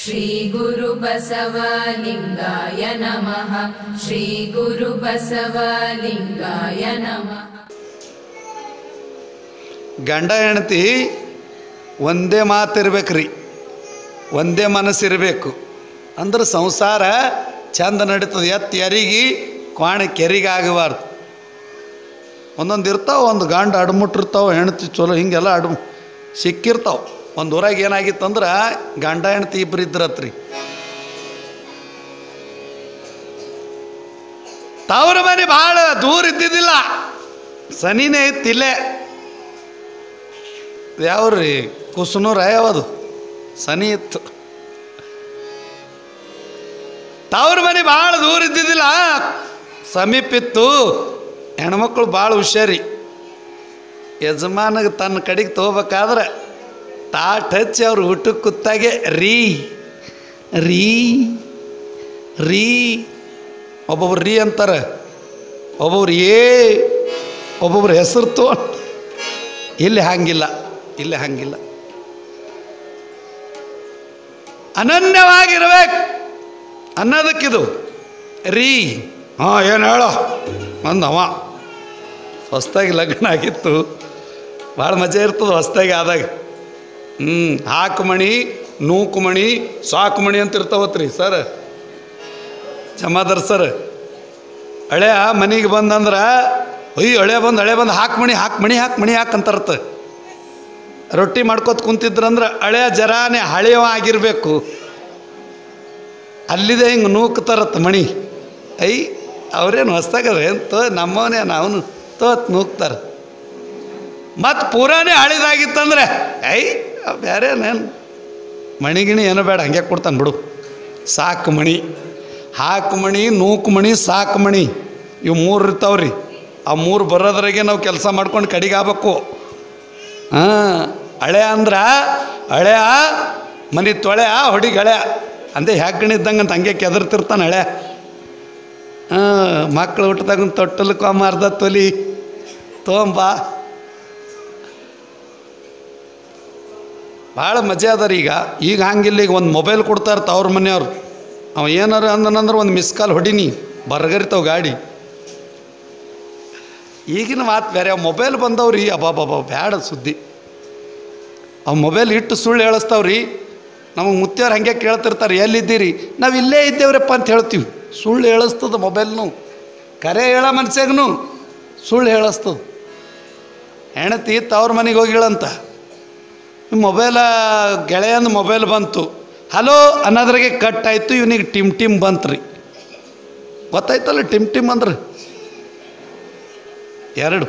श्रीगुरुबसवलिङ्गाय नमः श्रीगुरुबसवलिङ्गाय नमः ಗಂಡ ಹೆಂಡತಿ ಒಂದೇ ಮಾತಿರ್ಬೇಕ್ರಿ ಒಂದೇ ಮನಸ್ಸಿರಬೇಕು ಅಂದ್ರೆ ಸಂಸಾರ ಚಂದ ನಡೀತದೆ ಎತ್ತು ಎರಿಗಿ ಕ್ವಾಣ ಕೆರಿಗೆ ಆಗಬಾರ್ದು ಒಂದೊಂದು ಇರ್ತಾವೆ ಒಂದು ಗಂಡ ಅಡ್ಮುಟ್ಟಿರ್ತಾವೆ ಹೆಂಡತಿ ಚಲೋ ಹಿಂಗೆಲ್ಲ ಅಡ್ ಸಿಕ್ಕಿರ್ತಾವೆ ಒಂದು ಊರಾಗ ಏನಾಗಿತ್ತಂದ್ರೆ ಗಂಡ ಹೆಂಡತಿ ಇಬ್ಬರು ಇದ್ರತ್ರಿ ತವ್ರ ಮನೆ ಭಾಳ ದೂರ ಇದ್ದಿದ್ದಿಲ್ಲ ಸನಿನೇ ಇತ್ತು ಇಲ್ಲೇ ಯಾವ್ರಿ ಕುಸುನೂರ ಯಾವುದು ಸನಿ ಇತ್ತು ತವ್ರ ಮನೆ ಭಾಳ ದೂರ ಇದ್ದಿದ್ದಿಲ್ಲ ಸಮೀಪ ಇತ್ತು ಹೆಣ್ಮಕ್ಳು ಭಾಳ ಹುಷಾರಿ ಯಜಮಾನಗೆ ತನ್ನ ಕಡೆಗೆ ತೊಗೋಬೇಕಾದ್ರೆ ತಾಟ್ ಹಚ್ಚಿ ಅವ್ರು ಊಟಕ್ಕೆ ಕೂತಾಗೆ ರೀ ರೀ ರೀ ಒಬ್ಬೊಬ್ರು ರೀ ಅಂತಾರೆ ಒಬ್ಬೊಬ್ರು ಏ ಒಬ್ಬೊಬ್ರು ಹೆಸರು ತೋ ಇಲ್ಲಿ ಹಂಗಿಲ್ಲ ಇಲ್ಲಿ ಹಂಗಿಲ್ಲ ಅನನ್ಯವಾಗಿರ್ಬೇಕು ಅನ್ನೋದಕ್ಕಿದು ರೀ ಹಾಂ ಏನು ಹೇಳೋ ಅಂದವ ಹೊಸ್ದಾಗಿ ಲಗ್ನ ಆಗಿತ್ತು ಭಾಳ ಮಜಾ ಇರ್ತದೆ ಹೊಸ್ದಾಗಿ ಆದಾಗ ಹ್ಞೂ ಹಾಕು ಮಣಿ ನೂಕು ಮಣಿ ಸಾಕು ಮಣಿ ಅಂತ ಇರ್ತಾವತ್ರಿ ಸರ್ ಜಮಾದಾರ್ ಸರ್ ಹಳೆಯ ಮನೆಗೆ ಬಂದಂದ್ರೆ ಅಯ್ಯೋ ಹಳೆ ಬಂದು ಹಳೆ ಬಂದು ಹಾಕ್ ಮಣಿ ಹಾಕ್ ಮಣಿ ಹಾಕ್ ಮಣಿ ಹಾಕ್ ಅಂತಾರತ್ತ ರೊಟ್ಟಿ ಮಾಡ್ಕೋತ ಕುಂತಿದ್ರಂದ್ರೆ ಹಳೆಯ ಜರಾನೆ ಹಳೆಯವ ಆಗಿರಬೇಕು ಅಲ್ಲಿದೆ ಹಿಂಗೆ ನೂಕ್ತಾರತ್ತ ಮಣಿ ಐ ಅವ್ರೇನು ಹೊಸ್ದಾಗದ ಏನು ತೋ ನಮ್ಮವನೇ ಅವನು ತೋತ್ ನೂಕ್ತಾರೆ ಮತ್ತು ಪೂರಾನೇ ಹಳಿದಾಗಿತ್ತಂದ್ರೆ ಐ ಬೇರೆನೇನು ಮಣಿಗಿಣಿ ಏನೋ ಬೇಡ ಹಂಗೆ ಕೊಡ್ತಾನೆ ಬಿಡು ಸಾಕು ಮಣಿ ಹಾಕು ಮಣಿ ನೂಕು ಮಣಿ ಸಾಕು ಮಣಿ ಇವು ಮೂರು ಇರ್ತಾವ್ರಿ ಆ ಮೂರು ಬರೋದ್ರಾಗೆ ನಾವು ಕೆಲಸ ಮಾಡ್ಕೊಂಡು ಕಡಿಗೆ ಆಗ್ಬೇಕು ಹಾಂ ಹಳೆ ಅಂದ್ರೆ ಹಳೆಯ ಮನೆ ತೊಳೆಯ ಹೊಡಿಗೆ ಹಳೆಯ ಅಂದೆ ಹೆಗ್ಗಣಿದ್ದಂಗೆ ಅಂತ ಹಂಗೆ ಕೆದರ್ತಿರ್ತಾನೆ ಹಳೆ ಹಾಂ ಮಕ್ಳು ಹುಟ್ಟಿದಾಗ ತೊಟ್ಟಲಕ್ಕೆ ಒಮ್ಮ ಅರ್ಧ ತೊಲಿ ತೊಗೊಂಬ ಭಾಳ ಮಜಾ ಅದ ರೀ ಈಗ ಈಗ ಹಂಗಿಲ್ಲ ಈಗ ಒಂದು ಮೊಬೈಲ್ ಕೊಡ್ತಾರೆ ತವ್ರ ಮನೆಯವ್ರು ಅವ ಏನಾರು ಅಂದನಂದ್ರೆ ಒಂದು ಮಿಸ್ ಕಾಲ್ ಹೊಡಿನಿ ಬರ್ಗರಿತಾವ ಗಾಡಿ ಈಗಿನ ಮಾತು ಬೇರೆ ಅವು ಮೊಬೈಲ್ ಬಂದವ್ರಿ ಅಬ್ಬಾಬಾಬಾ ಬ್ಯಾಡ ಸುದ್ದಿ ಅವು ಮೊಬೈಲ್ ಇಟ್ಟು ಸುಳ್ಳು ಹೇಳಿಸ್ತಾವ್ರಿ ನಮಗೆ ಮುತ್ತೆಯವ್ರು ಹಂಗೆ ಕೇಳ್ತಿರ್ತಾರೆ ಎಲ್ಲಿದ್ದೀರಿ ನಾವು ಇಲ್ಲೇ ಇದ್ದೇವ್ರಪ್ಪ ಅಂತ ಹೇಳ್ತೀವಿ ಸುಳ್ಳು ಹೇಳಿಸ್ತದ ಮೊಬೈಲ್ನು ಕರೆ ಹೇಳೋ ಮನ್ಸಾಗನು ಸುಳ್ಳು ಹೇಳಿಸ್ತದ ಹೆಣತಿ ತವ್ರ ಮನೆಗೆ ಹೋಗಿಳಂತ ಮೊಬೈಲ ಗೆಳೆಯಂದು ಮೊಬೈಲ್ ಬಂತು ಹಲೋ ಅನ್ನೋದ್ರಾಗೆ ಕಟ್ ಆಯಿತು ಇವನಿಗೆ ಟಿಮ್ ಟಿಮ್ ಬಂತ್ರಿ ಗೊತ್ತಾಯ್ತಲ್ಲ ಟಿಮ್ ಟಿಮ್ ಅಂದ್ರೆ ಎರಡು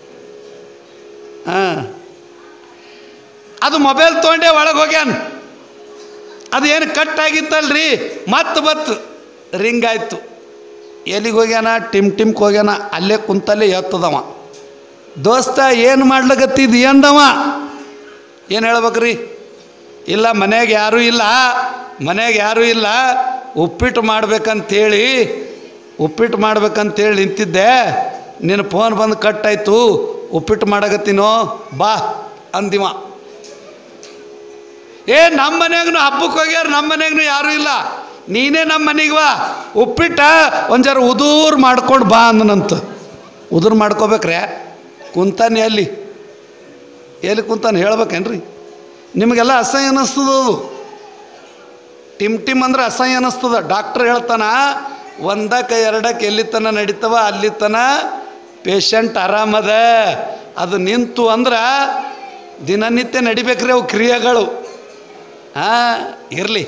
ಹಾಂ ಅದು ಮೊಬೈಲ್ ತೊಗೊಂಡೆ ಒಳಗೆ ಹೋಗ್ಯಾನ ಅದು ಏನು ಕಟ್ ಆಗಿತ್ತಲ್ರಿ ಮತ್ತೆ ಬತ್ತು ರಿಂಗ್ ಆಯಿತು ಎಲ್ಲಿಗೆ ಹೋಗ್ಯಾನ ಟಿಮ್ ಟಿಮ್ಗೆ ಹೋಗ್ಯಾನ ಅಲ್ಲೇ ಕುಂತಲ್ಲೇ ಎತ್ತದವ ದೋಸ್ತ ಏನು ಮಾಡ್ಲಕತ್ತಿದ್ದು ಎಂದವ ಏನು ಹೇಳ್ಬೇಕ್ರಿ ಇಲ್ಲ ಮನೆಯಾಗ ಯಾರೂ ಇಲ್ಲ ಮನೆಯಾಗ ಯಾರೂ ಇಲ್ಲ ಉಪ್ಪಿಟ್ಟು ಮಾಡ್ಬೇಕಂತೇಳಿ ಉಪ್ಪಿಟ್ಟು ಮಾಡ್ಬೇಕಂತೇಳಿ ನಿಂತಿದ್ದೆ ನಿನ್ನ ಫೋನ್ ಬಂದು ಕಟ್ಟಾಯ್ತು ಉಪ್ಪಿಟ್ಟು ಮಾಡಕತ್ತೀನೋ ಬಾ ಅಂದಿವ ಏ ನಮ್ಮ ಮನ್ಯಾಗೂ ಹಬ್ಬಕ್ಕೆ ಹೋಗ್ಯಾರ ನಮ್ಮ ಮನ್ಯಾಗೂ ಯಾರೂ ಇಲ್ಲ ನೀನೇ ನಮ್ಮ ಮನೆಗೆ ಬಾ ಉಪ್ಪಿಟ್ಟ ಒಂದು ಜರ ಉದೂರು ಮಾಡ್ಕೊಂಡು ಬಾ ಅಂದನಂತ ಉದುರು ಮಾಡ್ಕೋಬೇಕ್ರೆ ಕುಂತಾನೆ ಎಲ್ಲಿ ಎಲ್ಲಿ ಕುಂತಾನೆ ಹೇಳ್ಬೇಕೇನ್ರಿ ನಿಮಗೆಲ್ಲ ಅಸಹ್ಯ ಅನ್ನಿಸ್ತದ ಅದು ಟಿಮ್ ಟಿಮ್ ಅಂದ್ರೆ ಅಸಹ್ಯ ಅನ್ನಿಸ್ತದ ಡಾಕ್ಟ್ರ್ ಹೇಳ್ತಾನ ಒಂದಕ್ಕೆ ಎರಡಕ್ಕೆ ಎಲ್ಲಿ ತನ ನಡೀತವ ಅಲ್ಲಿ ತನ ಪೇಷಂಟ್ ಆರಾಮದ ಅದು ನಿಂತು ಅಂದ್ರೆ ದಿನನಿತ್ಯ ನಡಿಬೇಕ್ರಿ ಅವು ಕ್ರಿಯೆಗಳು ಹಾಂ ಇರಲಿ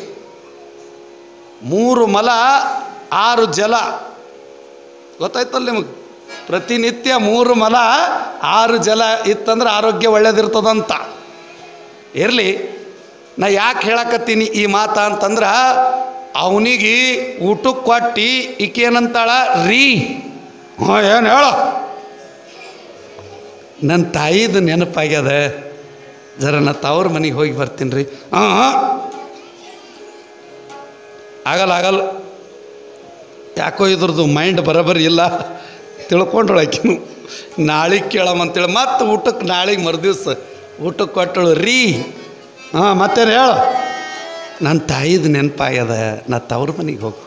ಮೂರು ಮಲ ಆರು ಜಲ ಗೊತ್ತಾಯ್ತಲ್ಲ ನಿಮಗೆ ಪ್ರತಿನಿತ್ಯ ಮೂರು ಮಲ ಆರು ಜಲ ಇತ್ತಂದ್ರೆ ಆರೋಗ್ಯ ಒಳ್ಳೇದಿರ್ತದಂತ ಇರಲಿ ನಾ ಯಾಕೆ ಹೇಳಕತ್ತೀನಿ ಈ ಮಾತ ಅಂತಂದ್ರೆ ಅವನಿಗೆ ಊಟಕ್ಕೆ ಕೊಟ್ಟು ಈಕೆ ಏನಂತಾಳ ರೀ ಹ್ಞೂ ಏನು ಹೇಳೋ ನನ್ನ ತಾಯಿದು ನೆನಪಾಗ್ಯದ ಜರ ನಾ ತವ್ರ ಮನೆಗೆ ಹೋಗಿ ಬರ್ತೀನಿ ರೀ ಹಾಂ ಹಾಂ ಆಗಲ್ಲ ಆಗಲ್ಲ ಯಾಕೋ ಇದ್ರದ್ದು ಮೈಂಡ್ ಬರೋಬ್ಬರಿ ಇಲ್ಲ ತಿಳ್ಕೊಂಡ್ಳು ಆಕಿನು ನಾಳೆಗೆ ಕೇಳಮಂತೇಳಿ ಮತ್ತೆ ಊಟಕ್ಕೆ ನಾಳೆಗೆ ಮರುದಿವ್ಸ ಊಟಕ್ಕೆ ಕೊಟ್ಟಳು ರೀ ಹಾಂ ಮತ್ತೇನು ಹೇಳು ನನ್ನ ತಾಯಿದು ನೆನಪಾಗ್ಯದ ನಾ ತವ್ರ ಮನೆಗೆ ಹೋಗ್ತೀನಿ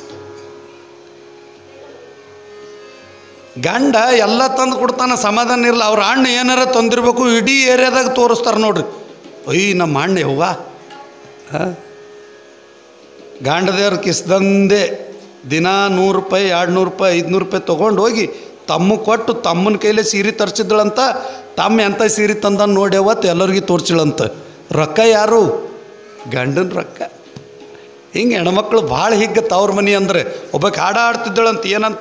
ಗಂಡ ಎಲ್ಲ ತಂದು ಕೊಡ್ತಾನ ಸಮಾಧಾನ ಇರಲ್ಲ ಅವ್ರ ಅಣ್ಣ ಏನಾರ ತಂದಿರ್ಬೇಕು ಇಡೀ ಏರಿಯಾದಾಗ ತೋರಿಸ್ತಾರೆ ನೋಡ್ರಿ ಅಯ್ಯ ನಮ್ಮ ಅಣ್ಣ ಯವ್ವ ಹಾಂ ಗಾಂಡದೇವ್ರ ಕಿಸ್ದಂದೆ ದಿನ ನೂರು ರೂಪಾಯಿ ಎರಡು ನೂರು ರೂಪಾಯಿ ಐದುನೂರು ರೂಪಾಯಿ ತೊಗೊಂಡು ಹೋಗಿ ತಮ್ಮ ಕೊಟ್ಟು ತಮ್ಮನ ಕೈಲೇ ಸೀರೆ ತರಿಸಿದ್ಳಂತ ತಮ್ಮ ಎಂಥ ಸೀರೆ ತಂದ ನೋಡಿ ಅವತ್ತು ಎಲ್ಲರಿಗೂ ತೋರಿಸಿಳಂತ ರೊಕ್ಕ ಯಾರು ಗಂಡನ ರೊಕ್ಕ ಹಿಂಗೆ ಹೆಣ್ಮಕ್ಳು ಭಾಳ ಹಿಗ್ಗ ತವ್ರ ಮನೆ ಅಂದ್ರೆ ಒಬ್ಬಕ್ಕೆ ಹಾಡ ಆಡ್ತಿದ್ದಳಂತ ಏನಂತ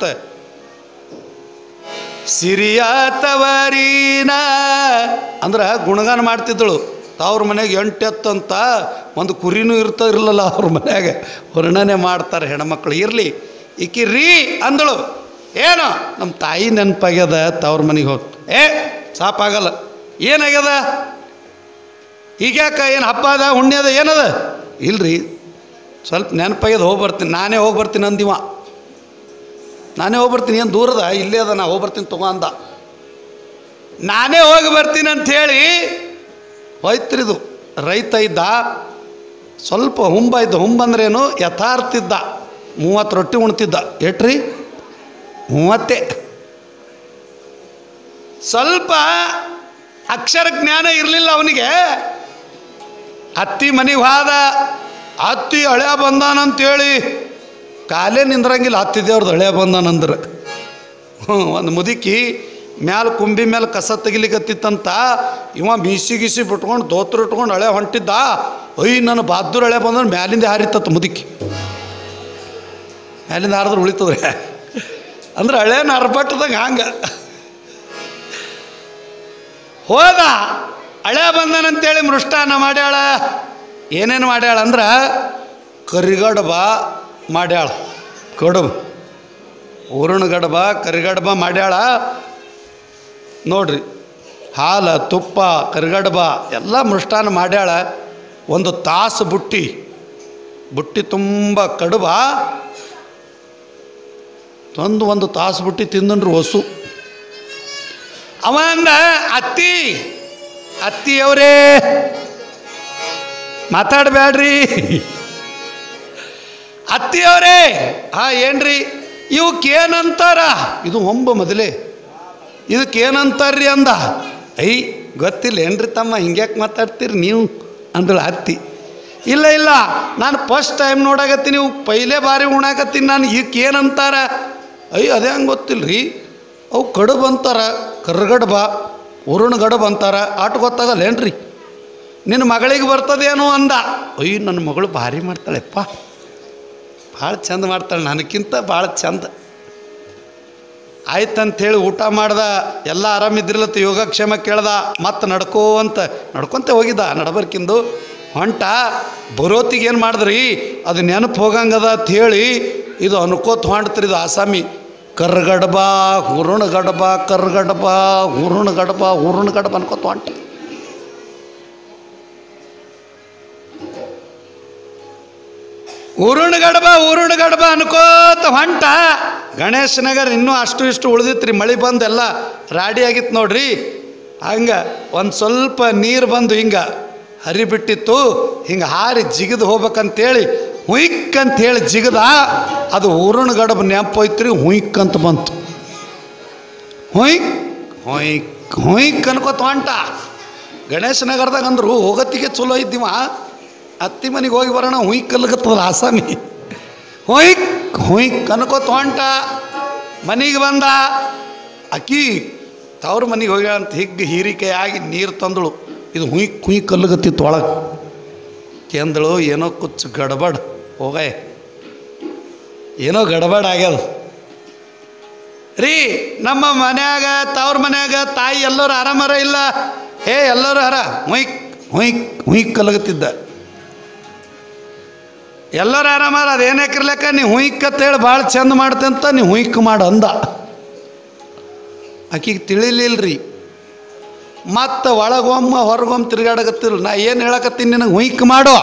ಸಿರಿಯ ತವರೀನ ಅಂದ್ರೆ ಗುಣಗಾನ ಮಾಡ್ತಿದ್ದಳು ತವ್ರ ಮನೆಗೆ ಎಂಟೆತ್ತು ಅಂತ ಒಂದು ಕುರಿನೂ ಇರ್ತಾ ಇರಲಿಲ್ಲ ಅವ್ರ ಮನ್ಯಾಗ ವರ್ಣನೆ ಮಾಡ್ತಾರೆ ಹೆಣ್ಮಕ್ಳು ಇರಲಿ ಈಕಿ ರೀ ಅಂದಳು ಏನು ನಮ್ಮ ತಾಯಿ ನೆನಪಾಗ್ಯದ ತವ್ರ ಮನೆಗೆ ಹೋಗಿ ಏ ಸಾಪಾಗಲ್ಲ ಏನಾಗ್ಯದ ಈಗ್ಯಾಕ ಏನು ಹಬ್ಬ ಅದ ಹುಣ್ಣೆ ಅದ ಏನದ ಇಲ್ರಿ ಸ್ವಲ್ಪ ನೆನಪಾಗ್ಯದ ಹೋಗಿ ಬರ್ತೀನಿ ನಾನೇ ಹೋಗಿ ಬರ್ತೀನಿ ಅಂದಿವ ನಾನೇ ಹೋಗಿ ಬರ್ತೀನಿ ಏನು ದೂರದ ಇಲ್ಲೇ ಅದ ನಾ ಹೋಗಿ ಬರ್ತೀನಿ ತಗೋ ಅಂದ ನಾನೇ ಹೋಗಿ ಬರ್ತೀನಿ ಅಂಥೇಳಿ ಹೋಯ್ತ್ರಿದು ರೈತ ಇದ್ದ ಸ್ವಲ್ಪ ಹುಂಬ ಇದ್ದ ಹುಂಬಂದ್ರೇನು ಯಥಾರ್ಥ ಇದ್ದ ಮೂವತ್ತು ರೊಟ್ಟಿ ಉಣ್ತಿದ್ದ ಎಟ್ರಿ ಮೂವತ್ತೇ ಸ್ವಲ್ಪ ಅಕ್ಷರ ಜ್ಞಾನ ಇರಲಿಲ್ಲ ಅವನಿಗೆ ಅತ್ತಿ ಮನೆಗೆ ಹೋದ ಅತ್ತಿ ಹಳೆಯ ಬಂದಾನಂತೇಳಿ ಕಾಲೇ ನಿಂದ್ರಂಗಿಲ್ಲ ಹತ್ತಿ ದೇವ್ರದ್ದು ಹಳೆಯ ಬಂದಾನಂದ್ರೆ ಹ್ಞೂ ಒಂದು ಮುದುಕಿ ಮ್ಯಾಲ ಕುಂಬಿ ಮೇಲೆ ಕಸ ತೆಗಿಲಿಕತ್ತಿತ್ತಂತ ಇವ ಮೀಸಿ ಗೀಸಿ ಬಿಟ್ಕೊಂಡು ದೋತ್ರ ಇಟ್ಕೊಂಡು ಹಳೆ ಹೊಂಟಿದ್ದ ಅಯ್ಯ ನನ್ನ ಬಹದ್ದೂರ್ ಹಳೆ ಬಂದ್ರೆ ಮ್ಯಾಲಿಂದ ಹಾರಿತ್ತತ್ತು ಮುದುಕಿ ಮ್ಯಾಲಿಂದ ಹಾರಿದ್ರೆ ಉಳಿತದ್ರಿ ಅಂದ್ರೆ ಹಳೆ ನರ್ಬಟ್ಟದಾಗ ಹಂಗೆ ಹೋದ ಹಳೆ ಬಂದನಂತೇಳಿ ಮೃಷ್ಟಾನ ಮಾಡ್ಯಾಳ ಏನೇನು ಮಾಡ್ಯಾಳ ಅಂದ್ರೆ ಕರಿಗಡಬ ಮಾಡ್ಯಾಳ ಕಡುಬು ಊರಣ ಗಡಬ ಕರಿಗಡಬ ಮಾಡ್ಯಾಳ ನೋಡ್ರಿ ಹಾಲು ತುಪ್ಪ ಕರಿಗಡಬ ಎಲ್ಲ ಮೃಷ್ಟಾನ ಮಾಡ್ಯಾಳ ಒಂದು ತಾಸು ಬುಟ್ಟಿ ಬುಟ್ಟಿ ತುಂಬ ಕಡುಬ ತಂದು ಒಂದು ತಾಸು ಬುಟ್ಟಿ ತಿಂದನ್ರಿ ಹೊಸು ಅವ ಅಂದ ಅತ್ತಿ ಅತ್ತಿಯವರೇ ಮಾತಾಡಬೇಡ್ರಿ ಅತ್ತಿಯವರೇ ಹಾ ಏನ್ರಿ ಇವಕ್ಕೇನಂತಾರ ಇದು ಹೊಂಬ ಮೊದಲೇ ಇದಕ್ಕೇನಂತಾರ್ರಿ ಅಂದ ಐ ಗೊತ್ತಿಲ್ಲ ಏನ್ರಿ ತಮ್ಮ ಹಿಂಗ್ಯಾಕೆ ಮಾತಾಡ್ತೀರಿ ನೀವು ಅಂದಳು ಅತ್ತಿ ಇಲ್ಲ ಇಲ್ಲ ನಾನು ಫಸ್ಟ್ ಟೈಮ್ ನೋಡಾಕತ್ತೀನಿ ನೀವು ಪೈಲೇ ಬಾರಿ ಉಣಾಕತ್ತೀನಿ ನಾನು ಇದಕ್ಕೆ ಏನಂತಾರ ಅಯ್ಯ ಅದೇ ಹಂಗೆ ಗೊತ್ತಿಲ್ಲ ರೀ ಅವು ಕಡುಬು ಅಂತಾರ ಕರ್ಗಡ್ಬ ಉರುಣ ಗಡಬ್ ಅಂತಾರ ಆಟ ಗೊತ್ತಾಗಲ್ಲ ಏನ್ರಿ ನಿನ್ನ ಮಗಳಿಗೆ ಬರ್ತದೇನೋ ಅಂದ ಅಯ್ಯ ನನ್ನ ಮಗಳು ಭಾರಿ ಮಾಡ್ತಾಳೆಪ್ಪ ಭಾಳ ಚಂದ ಮಾಡ್ತಾಳೆ ನನಗಿಂತ ಭಾಳ ಚಂದ ಆಯ್ತಂಥೇಳಿ ಊಟ ಮಾಡ್ದ ಎಲ್ಲ ಆರಾಮಿದ್ರಿಲ್ಲತ್ತ ಯೋಗಕ್ಷೇಮ ಕೇಳ್ದ ಮತ್ತೆ ನಡ್ಕೋ ಅಂತ ನಡ್ಕೊಂತ ಹೋಗಿದ್ದ ನಡಬರ್ಕಿಂದು ಹೊಂಟ ಬರೋತಿಗೆ ಏನು ಮಾಡಿದ್ರಿ ಅದು ನೆನಪು ಹೋಗಂಗದ ಅಂತ ಹೇಳಿ ಇದು ಅನ್ಕೋತ ಹೊಂಟ್ರಿ ಇದು ಆಸಾಮಿ ಕರ್ಗಡಬ ಹುರುಣ ಗಡಬ ಕರ್ಗಡಬ ಹುರುಣ ಗಡಬ ಹುರುಣ ಗಡಬ ಅನ್ಕೋತ ಹೊಂಟ ಊರುಣ ಗಡಬ ಊರುಣ ಗಡಬ ಅನ್ಕೋತ ಹೊಂಟ ಗಣೇಶ ನಗರ ಇನ್ನೂ ಅಷ್ಟು ಇಷ್ಟು ಉಳ್ದಿತ್ರಿ ಮಳೆ ಬಂದು ಎಲ್ಲ ರಾಡಿ ಆಗಿತ್ತು ನೋಡ್ರಿ ಹಂಗೆ ಒಂದು ಸ್ವಲ್ಪ ನೀರು ಬಂದು ಹಿಂಗೆ ಹರಿಬಿಟ್ಟಿತ್ತು ಹಿಂಗೆ ಹಾರಿ ಜಿಗಿದು ಹೋಗ್ಬೇಕಂತೇಳಿ ಹುಯ್ಕ್ ಅಂತೇಳಿ ಜಿಗದ ಅದು ಊರುಣ ಗಡಬ ನೆನಪೋಯ್ತ್ರಿ ಹುಯ್ಕ್ ಅಂತ ಬಂತು ಹುಯ್ಕ್ ಹುಯ್ಕ್ ಹುಯ್ಕ್ ಅನ್ಕೋತ ಹೊಂಟ ಗಣೇಶ ನಗರದಾಗ ಅಂದ್ರು ಹೋಗತ್ತಿಗೆ ಚಲೋ ಇದ್ದೀವ ಅತ್ತಿ ಮನೆಗೆ ಹೋಗಿ ಬರೋಣ ಹುಯ್ಕ್ ಕಲ್ಗತ್ತದಲ್ಲ ಆಸಾಮಿ ಹುಯ್ಕ್ ಹುಯ್ಕ್ ಅನ್ಕೋತ ಹೊಂಟ ಮನೆಗೆ ಬಂದ ಅಕ್ಕಿ ತವ್ರ ಮನೆಗೆ ಹೋಗ್ಯಾಳ ಅಂತ ಹಿಗ್ಗ ಹೀರಿಕೆ ಆಗಿ ನೀರು ತಂದಳು ಇದು ಹುಯ್ಕ್ ಹುಯ್ಕ್ ಕಲ್ಲಗತ್ತಿತ್ತು ಒಳಗೆ ಕೇಂದಳು ಏನೋ ಕುಚ್ಚು ಗಡಬಡ್ ಹೋಗಯ್ಯ ಏನೋ ಗಡಬಡ್ ಆಗ್ಯದ ರೀ ನಮ್ಮ ಮನ್ಯಾಗ ತವ್ರ ಮನ್ಯಾಗ ತಾಯಿ ಎಲ್ಲರೂ ಆರಾಮರ ಇಲ್ಲ ಏ ಎಲ್ಲರೂ ಹರ ಹುಯ್ಕ್ ಹುಯ್ಕ್ ಹುಯ್ಕ್ ಕಲಗತ್ತಿದ್ದ ಎಲ್ಲರೂ ಆರಾಮಾರ ಅದೇನಕ್ಕಿರ್ಲಕ್ಕ ನೀ ಹುಯ್ಕ್ ಅಂತೇಳಿ ಭಾಳ ಚಂದ ಮಾಡ್ತಂತ ನೀ ಹುಯ್ಕ್ ಮಾಡು ಅಂದ ಆಕಿಗೆ ತಿಳಿಲಿಲ್ರಿ ಮತ್ತು ಒಳಗೊಮ್ಮ ಹೊರಗೊಮ್ಮ ತಿರುಗಾಡಕತ್ತಿಲ್ಲ ನಾ ಏನು ಹೇಳಕತ್ತೀನಿ ನಿನಗೆ ಹುಯ್ಕ್ ಮಾಡು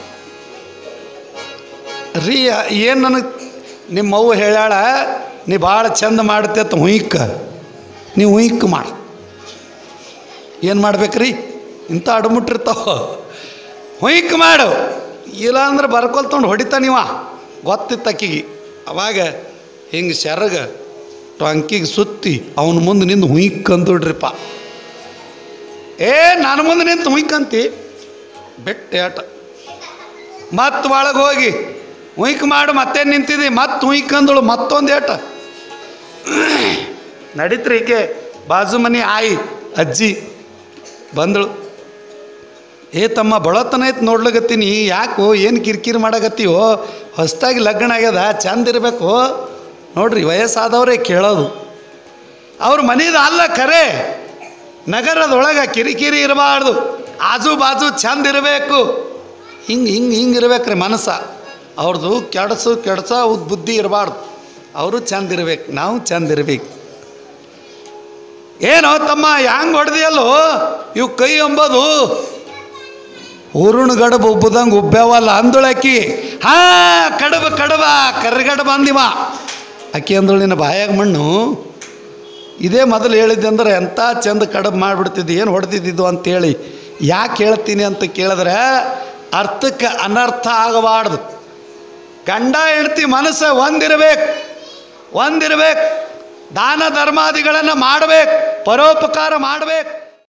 ರೀ ಏನು ನನಗೆ ನಿಮ್ಮ ಅವ್ವ ಹೇಳ್ಯಾಳ ನೀ ಭಾಳ ಚಂದ ಮಾಡ್ತೆ ಅಂತ ಹುಯ್ಕ ನೀ ಹುಯ್ಕ್ ಮಾಡು ಏನು ಮಾಡ್ಬೇಕ್ರಿ ಇಂಥ ಅಡ್ಮುಟ್ಟಿರ್ತಾವ ಹುಯ್ಕ್ ಮಾಡು ಇಲ್ಲ ಅಂದ್ರೆ ಬರ್ಕೊಲ್ತೊಂಡು ಹೊಡಿತಾನಿವ ಗೊತ್ತಿತ್ತು ಅಕ್ಕಿಗೆ ಅವಾಗ ಹಿಂಗೆ ಸೆರಗ ಟೊಂಕಿಗೆ ಸುತ್ತಿ ಅವನ ಮುಂದೆ ನಿಂದು ಹುಯ್ಕಂದುಡ್ರಿಪ್ಪ ಏ ನನ್ನ ಮುಂದೆ ನಿಂತು ಹುಯ್ಕಂತಿ ಬೆಟ್ಟ ಏಟ ಮತ್ತೆ ಒಳಗೆ ಹೋಗಿ ಹುಯ್ಕ್ ಮಾಡು ಮತ್ತೆ ನಿಂತಿದ್ದಿ ಮತ್ತೆ ಹುಯ್ಕಂದಳು ಮತ್ತೊಂದು ಏಟ ನಡೀತ್ರಿ ಈಕೆ ಬಾಜು ಮನೆ ಆಯಿ ಅಜ್ಜಿ ಬಂದಳು ಏ ತಮ್ಮ ಬಳತನ ಐತೆ ನೋಡ್ಲಕತ್ತೀನಿ ಯಾಕೋ ಏನು ಕಿರಿಕಿರಿ ಮಾಡಕತ್ತೀವೋ ಹೊಸ್ದಾಗಿ ಲಗ್ನ ಆಗ್ಯದ ಚಂದ ಇರಬೇಕು ನೋಡ್ರಿ ವಯಸ್ಸಾದವರೇ ಕೇಳೋದು ಅವ್ರ ಮನೇದು ಅಲ್ಲ ಖರೆ ನಗರದೊಳಗೆ ಕಿರಿಕಿರಿ ಇರಬಾರ್ದು ಆಜು ಬಾಜು ಚಂದ ಇರಬೇಕು ಹಿಂಗೆ ಹಿಂಗೆ ಹಿಂಗೆ ಇರ್ಬೇಕ್ರಿ ಮನಸ್ಸ ಅವ್ರದ್ದು ಕೆಡಸು ಕೆಡ್ಸ ಬುದ್ಧಿ ಇರಬಾರ್ದು ಅವರು ಚಂದ ಇರ್ಬೇಕು ನಾವು ಚಂದ ಇರ್ಬೇಕು ಏನೋ ತಮ್ಮ ಹ್ಯಾಂಗೆ ಹೊಡೆದಿಯಲ್ಲೋ ಇವು ಕೈ ಎಂಬುದು ಊರುಣ ಗಡಬ ಉಬ್ಬದಂಗೆ ಉಬ್ಬ್ಯಾವಲ್ಲ ಅಂದಳಕ್ಕಿ ಹಾ ಕಡಬ ಕಡಬ ಕರ್ಗಡ ಬಂದಿವ ಅಕ್ಕಿ ಅಂದಳು ನಿನ್ನ ಬಾಯಾಗ ಮಣ್ಣು ಇದೇ ಮೊದಲು ಹೇಳಿದ್ದೆ ಅಂದ್ರೆ ಎಂಥ ಚಂದ ಕಡಬ ಮಾಡಿಬಿಡ್ತಿದ್ದು ಏನು ಹೊಡೆದಿದ್ದು ಅಂತೇಳಿ ಯಾಕೆ ಹೇಳ್ತೀನಿ ಅಂತ ಕೇಳಿದ್ರೆ ಅರ್ಥಕ್ಕೆ ಅನರ್ಥ ಆಗಬಾರ್ದು ಗಂಡ ಹೆಂಡ್ತಿ ಮನಸ್ಸು ಒಂದಿರಬೇಕು ಒಂದಿರಬೇಕು ದಾನ ಧರ್ಮಾದಿಗಳನ್ನು ಮಾಡಬೇಕು ಪರೋಪಕಾರ ಮಾಡಬೇಕು